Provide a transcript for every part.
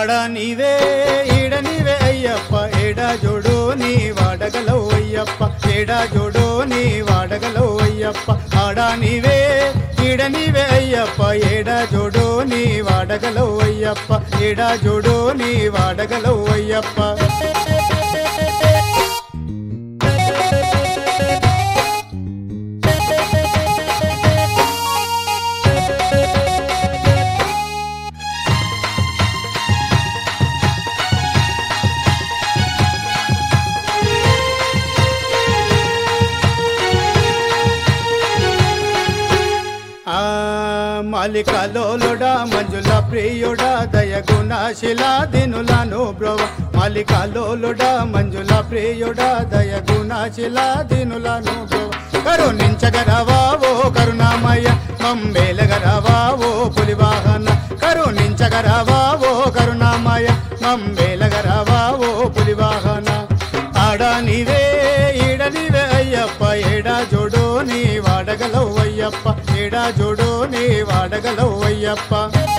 ఆడ నీవే ఈడ నీవే అయ్యప్ప ఏడా జోడు నీ వాడగలవు అయ్యప్ప ఏడా జోడు నీ వాడగలవు అయ్యప్ప ఆడ నీవే ఈడ నీవే అయ్యప్ప ఏడా జోడు నీ వాడగలవు అయ్యప్ప ఏడా జోడు నీ వాడగలవు అయ్యప్ప ఆ మాలికలోలుడా మంజుల ప్రియుడా దయగుణశిలా దినులను బ్రవ మాలికలోలుడా మంజుల ప్రియుడా దయగుణశిలా దినులను బ్రవ కరుణించగరవా ఓ కరుణామయ మమ్మేలగరవా ఓ పులివాహన కరుణించగరవా ఓ కరుణామయ మమ్మేలగరవా ఓ పులివాహన ఆడ నీవే ఈడ నీవే అయ్యప్ప ఏడా జోడు నీ వాడగలవు అయ్యప్ప ఏడా జోడు నీ వాడగలవు అయ్యప్ప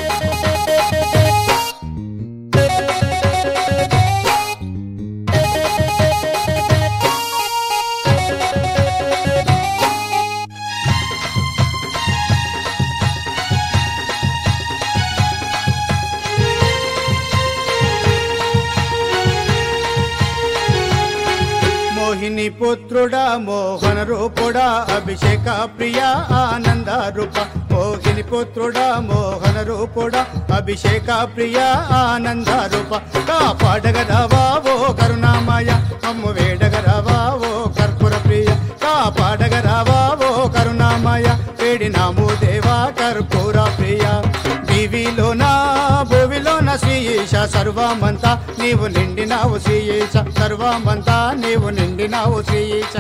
మోహిని పుత్రుడా మోహన రూపుడా అభిషేక ప్రియ ఆనంద రూప మోహిని పుత్రుడా మోహన రూపుడా అభిషేక ప్రియ ఆనంద రూప కాపాడగరావా ఓ కరుణామయ అమ్ము వేడగరావా ఓ కర్పూర ప్రియ కాపాడగరావా ఓ కరుణామయ వేడినాము దేవా కర్పూర ప్రియ దివిలోనా భూవిలోన శ్రీయేష సర్వమంతా నీవు నిండినావు శ్రీయేష సర్వమంతా నీవు నిండినావు శ్రీయేష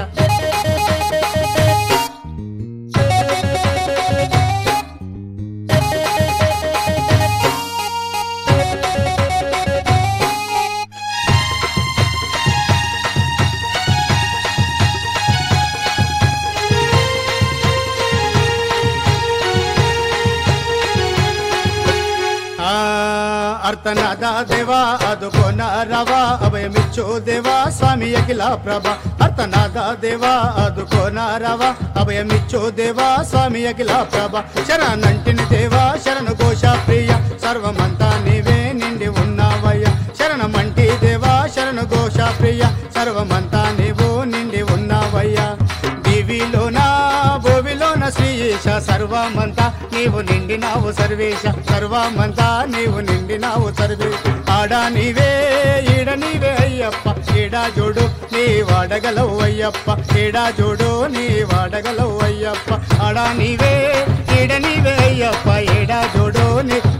ఆ అర్థనాద దేవా అదుకోన రవా అభయమిచ్చు దేవా స్వామి అఖిల ప్రభ అర్థనాద దేవా అదుకోన రవా అభయమిచ్చు దేవా స్వామి అఖిల ప్రభ శరణంటిని దేవా శరణు ఘోష ప్రియ సర్వమంతా నీవే నిండి ఉన్నావయ్య శరణమంటి దేవా శరణు ఘోష ప్రియ సర్వమంతా నీవు నిండి ఉన్నావయ్యా దివిలోనా భూవిలోన శ్రీయేష సర్వమంతా నీవు నిండినావు సర్వేశ సర్వమంతా నీవు నిండినావు సర్వే ఆడా నీవే ఈడ నీవే అయ్యప్ప ఏడా జోడు నీ వాడగలవు అయ్యప్ప ఏడా జోడు నీ వాడగలవు అయ్యప్ప ఆడా నీవే ఈడ నీవే అయ్యప్ప ఏడా జోడు నీ